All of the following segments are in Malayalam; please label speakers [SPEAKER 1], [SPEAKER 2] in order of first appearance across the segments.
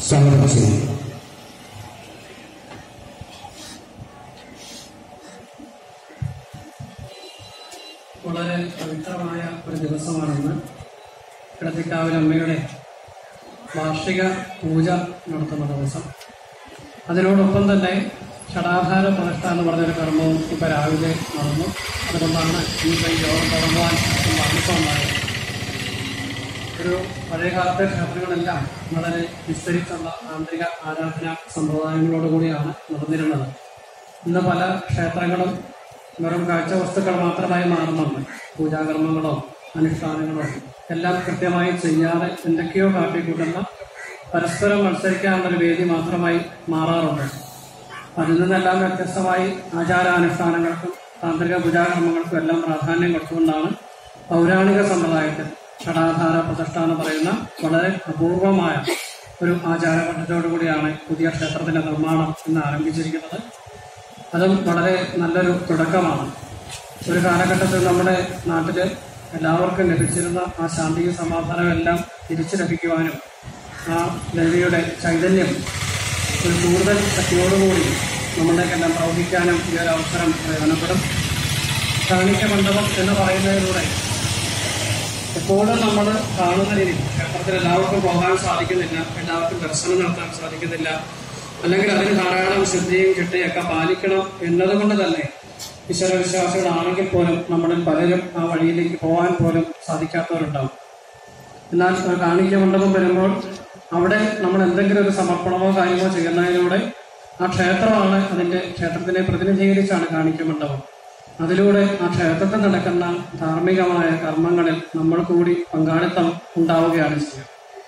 [SPEAKER 1] സ്വാഗതം ചെയ്യുന്നു
[SPEAKER 2] വളരെ പവിത്രമായ ഒരു ദിവസമാണെന്ന് കിടത്തിക്കാവിൽ അമ്മയുടെ വാർഷിക പൂജ നടത്തുന്ന ദിവസം അതിനോടൊപ്പം തന്നെ ഷടാധാര പ്രതിഷ്ഠ എന്ന് പറഞ്ഞൊരു കർമ്മവും ഇപ്പം രാവിലെ നടന്നു അതുകൊണ്ടാണ് ഇന്നിപ്പോൾ ഈ യോഗം തുടങ്ങുവാൻ താമസമുണ്ടായത് ഒരു പഴയകാലത്തെ ക്ഷേത്രങ്ങളെല്ലാം വളരെ വിസ്തരിച്ചുള്ള ആന്തരിക ആരാധന സമ്പ്രദായങ്ങളോടുകൂടിയാണ് നടന്നിരുന്നത് ഇന്ന് പല ക്ഷേത്രങ്ങളും വെറും കാഴ്ച വസ്തുക്കൾ മാത്രമായി മാറുന്നുണ്ട് പൂജാകർമ്മങ്ങളോ അനുഷ്ഠാനങ്ങളോ എല്ലാം കൃത്യമായി ചെയ്യാതെ എന്തൊക്കെയോ കാട്ടിക്കൂട്ടുന്ന പരസ്പരം മത്സരിക്കാനുള്ള ഒരു വേദി മാത്രമായി മാറാറുണ്ട് അതിൽ നിന്നെല്ലാം വ്യത്യസ്തമായി ആചാരാനുഷ്ഠാനങ്ങൾക്കും താന്ത്രിക പൂജാകർമ്മങ്ങൾക്കും എല്ലാം പ്രാധാന്യം കൊടുത്തുകൊണ്ടാണ് പൗരാണിക സമ്പ്രദായത്തിൽ ഷടാധാര പ്രതിഷ്ഠ എന്ന് പറയുന്ന വളരെ അപൂർവമായ ഒരു ആചാര പദ്ധതിയോടുകൂടിയാണ് പുതിയ ക്ഷേത്രത്തിന്റെ നിർമ്മാണം ഇന്ന് ആരംഭിച്ചിരിക്കുന്നത് അതും വളരെ നല്ലൊരു തുടക്കമാണ് ഒരു കാലഘട്ടത്തിൽ നമ്മുടെ നാട്ടില് എല്ലാവർക്കും ലഭിച്ചിരുന്ന ആ ശാന്തിയും സമാധാനവും എല്ലാം തിരിച്ചു ലഭിക്കുവാനും ആ ദേവിയുടെ ചൈതന്യം ഒരു കൂടുതൽ ശക്തിയോടുകൂടി നമ്മളിലേക്കെല്ലാം പ്രവഹിക്കാനും ഈ ഒരു അവസരം പ്രയോജനപ്പെടും കാണിക്ക മണ്ഡപം എന്ന് പറയുന്നതിലൂടെ എപ്പോഴും നമ്മൾ കാണുന്ന രീതി ക്ഷേത്രത്തിൽ എല്ലാവർക്കും പോകാൻ സാധിക്കുന്നില്ല എല്ലാവർക്കും ദർശനം നടത്താൻ സാധിക്കുന്നില്ല അല്ലെങ്കിൽ അതിന് ധാരാളം ശ്രദ്ധയും ചിട്ടയൊക്കെ പാലിക്കണം എന്നതുകൊണ്ട് തന്നെ ഈശ്വര വിശ്വാസികളാണെങ്കിൽ പോലും നമ്മളിൽ പലരും ആ വഴിയിലേക്ക് പോകാൻ പോലും സാധിക്കാത്തവരുണ്ടാവും എന്നാൽ ഒരു കാണിക്ക മണ്ഡപം വരുമ്പോൾ അവിടെ നമ്മൾ എന്തെങ്കിലും ഒരു സമർപ്പണമോ കാര്യമോ ചെയ്യുന്നതിലൂടെ ആ ക്ഷേത്രമാണ് അതിന്റെ ക്ഷേത്രത്തിനെ പ്രതിനിധീകരിച്ചാണ് കാണിക്ക മണ്ഡപം അതിലൂടെ ആ ക്ഷേത്രത്തിൽ നടക്കുന്ന ധാർമ്മികമായ കർമ്മങ്ങളിൽ നമ്മൾ കൂടി പങ്കാളിത്തം ഉണ്ടാവുകയാണ് ചെയ്യുക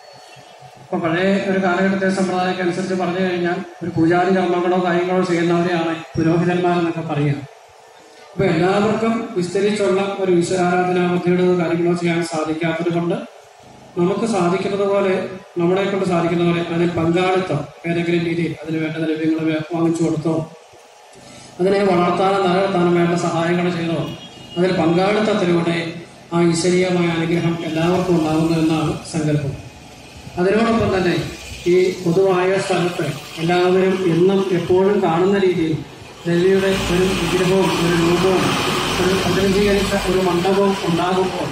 [SPEAKER 2] ഇപ്പൊ പഴയ ഒരു കാലഘട്ടത്തെ സമ്പ്രദായമൊക്കെ അനുസരിച്ച് പറഞ്ഞു കഴിഞ്ഞാൽ ഒരു പൂജാതി കർമ്മങ്ങളോ കാര്യങ്ങളോ ചെയ്യുന്നവരെയാണ് പുരോഹിതന്മാരെന്നൊക്കെ പറയുക അപ്പൊ എല്ലാവർക്കും വിസ്തരിച്ചുള്ള ഒരു ഈശ്വരാരാധനാ ബുദ്ധിയുടെ കാര്യങ്ങളോ ചെയ്യാൻ സാധിക്കാത്തത് കൊണ്ട് നമുക്ക് സാധിക്കുന്നത് പോലെ നമ്മളെ കൊണ്ട് സാധിക്കുന്ന പോലെ അതിൽ പങ്കാളിത്തം ഏതെങ്കിലും രീതിയിൽ അതിന് വേണ്ട ദ്രവ്യങ്ങൾ വാങ്ങിച്ചു കൊടുത്തോ അതിനെ വളർത്താനും നിലനിർത്താനും വേണ്ട സഹായങ്ങൾ ചെയ്തോ അതിൽ പങ്കാളിത്തത്തിലൂടെ ആ ഈശ്വരീയമായ അനുഗ്രഹം എല്ലാവർക്കും ഉണ്ടാകുന്നു എന്നാണ് സങ്കല്പം അതിനോടൊപ്പം തന്നെ ഈ പൊതുവായ സ്ഥലത്ത് എല്ലാവരും എന്നും എപ്പോഴും കാണുന്ന രീതിയിൽ ദേവിയുടെ ഒരു വിഗ്രഹവും ഒരു രൂപവും ഒരു പ്രതിനിധീകരിച്ച ഒരു മണ്ഡപവും ഉണ്ടാകുമ്പോൾ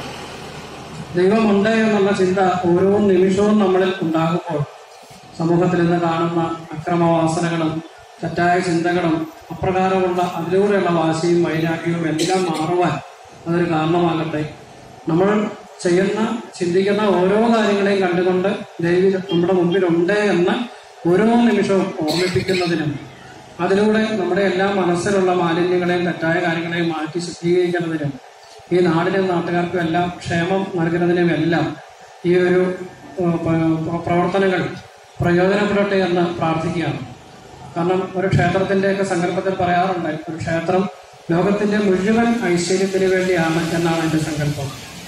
[SPEAKER 2] ദൈവമുണ്ട് എന്നുള്ള ചിന്ത ഓരോ നിമിഷവും നമ്മളിൽ ഉണ്ടാകുമ്പോൾ സമൂഹത്തിൽ ഇന്ന് കാണുന്ന അക്രമവാസനകളും തെറ്റായ ചിന്തകളും അപ്രകാരമുള്ള അതിലൂടെയുള്ള വാശിയും വൈരാഗ്യവും എല്ലാം മാറുവാൻ അതൊരു കാരണമാകട്ടെ നമ്മൾ ചെയ്യുന്ന ചിന്തിക്കുന്ന ഓരോ കാര്യങ്ങളെയും കണ്ടുകൊണ്ട് ദൈവി നമ്മുടെ മുമ്പിലുണ്ട് എന്ന് ഓരോ നിമിഷവും ഓർമ്മിപ്പിക്കുന്നതിനും അതിലൂടെ നമ്മുടെ എല്ലാ മനസ്സിലുള്ള മാലിന്യങ്ങളെയും തെറ്റായ കാര്യങ്ങളെയും മാറ്റി ശുദ്ധീകരിക്കുന്നതിനും ഈ നാടിനും നാട്ടുകാർക്കും എല്ലാം ക്ഷേമം നൽകുന്നതിനും എല്ലാം ഈ ഒരു ഏഹ്, പ- പ്രവർത്തനങ്ങൾ പ്രയോജനപ്പെടട്ടെ എന്ന് പ്രാർത്ഥിക്കുകയാണ് കാരണം ഒരു ക്ഷേത്രത്തിന്റെയൊക്കെ സങ്കല്പത്തിൽ പറയാറുണ്ട് ഒരു ക്ഷേത്രം ലോകത്തിന്റെ മുഴുവൻ ഐശ്വര്യത്തിന് വേണ്ടിയാണ് എന്നാണ് എന്റെ സങ്കല്പം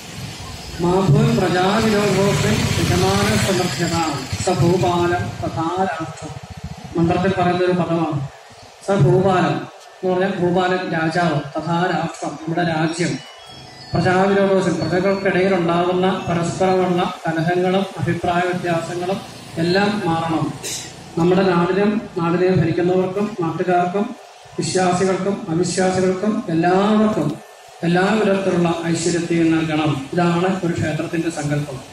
[SPEAKER 2] മാഭൂൽ പ്രജാവിരോധോഷൻ യജമാന സമർത്ഥ്യത സഭൂപാലം തഥാരാഷ്ട്രം മന്ത്രത്തിൽ പറയുന്ന ഒരു പദമാണ് സഭൂപാലം എന്ന് പറഞ്ഞാൽ ഭൂപാലൻ രാജാവ് തഥാരാഷ്ട്രം നമ്മുടെ രാജ്യം പ്രജാവിരോധോഷൻ പ്രജകൾക്കിടയിൽ ഉണ്ടാകുന്ന പരസ്പരമുള്ള കലഹങ്ങളും അഭിപ്രായ വ്യത്യാസങ്ങളും എല്ലാം മാറണം നമ്മുടെ നാടിനും നാടിനെ ഭരിക്കുന്നവർക്കും നാട്ടുകാർക്കും വിശ്വാസികൾക്കും അവിശ്വാസികൾക്കും എല്ലാവർക്കും എല്ലാ വിധത്തിലുള്ള ഐശ്വര്യത്തെയും നൽകണം ഇതാണ് ഒരു ക്ഷേത്രത്തിന്റെ സങ്കല്പം